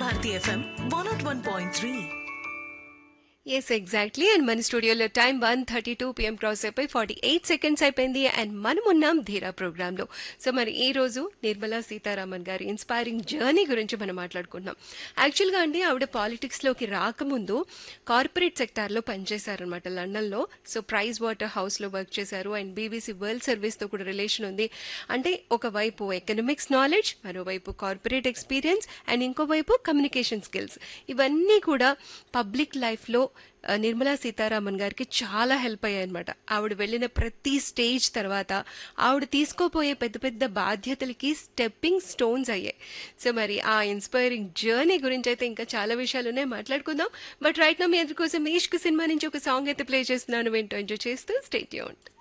Bharati FM one not one point three yes exactly and మన స్టూడియోలో time one thirty two PM cross అయిపోయి forty eight seconds అయిపోయింది and మనం ఉన్నాం ధీరా ప్రోగ్రాంలో సో మరి ఈ రోజు నిర్మలా సీతారామన్ గారి ఇన్స్పైరింగ్ జర్నీ గురించి మనం మాట్లాడుకుంటున్నాం యాక్చువల్గా అండి ఆవిడ పాలిటిక్స్లోకి రాకముందు కార్పొరేట్ సెక్టార్లో పనిచేశారనమాట లండన్లో సో ప్రైజ్ వాటర్ హౌస్లో వర్క్ చేశారు అండ్ బీబీసీ వరల్డ్ సర్వీస్తో కూడా రిలేషన్ ఉంది అంటే ఒకవైపు ఎకనామిక్స్ నాలెడ్జ్ మరోవైపు కార్పొరేట్ ఎక్స్పీరియన్స్ అండ్ ఇంకోవైపు కమ్యూనికేషన్ స్కిల్స్ ఇవన్నీ కూడా పబ్లిక్ లైఫ్లో ఆ, నిర్మలా సీతారామన్ గారికి చాలా హెల్ప్ అయ్యాయి అనమాట ఆవిడ వెళ్ళిన ప్రతి స్టేజ్ తర్వాత ఆవిడ తీసుకోపోయే పెద్ద పెద్ద బాధ్యతలకి స్టెప్పింగ్ స్టోన్స్ అయ్యాయి సో మరి ఆ ఇన్స్పైరింగ్ జర్నీ గురించి అయితే ఇంకా చాలా విషయాలు ఉన్నాయి మాట్లాడుకుందాం బట్ రైట్ నా మీ అందరి కోసం ఈష్క్ సినిమా నుంచి ఒక సాంగ్ అయితే ప్లే చేస్తున్నాను వింటూ ఎంజాయ్ చేస్తూ స్టేట్ యూన్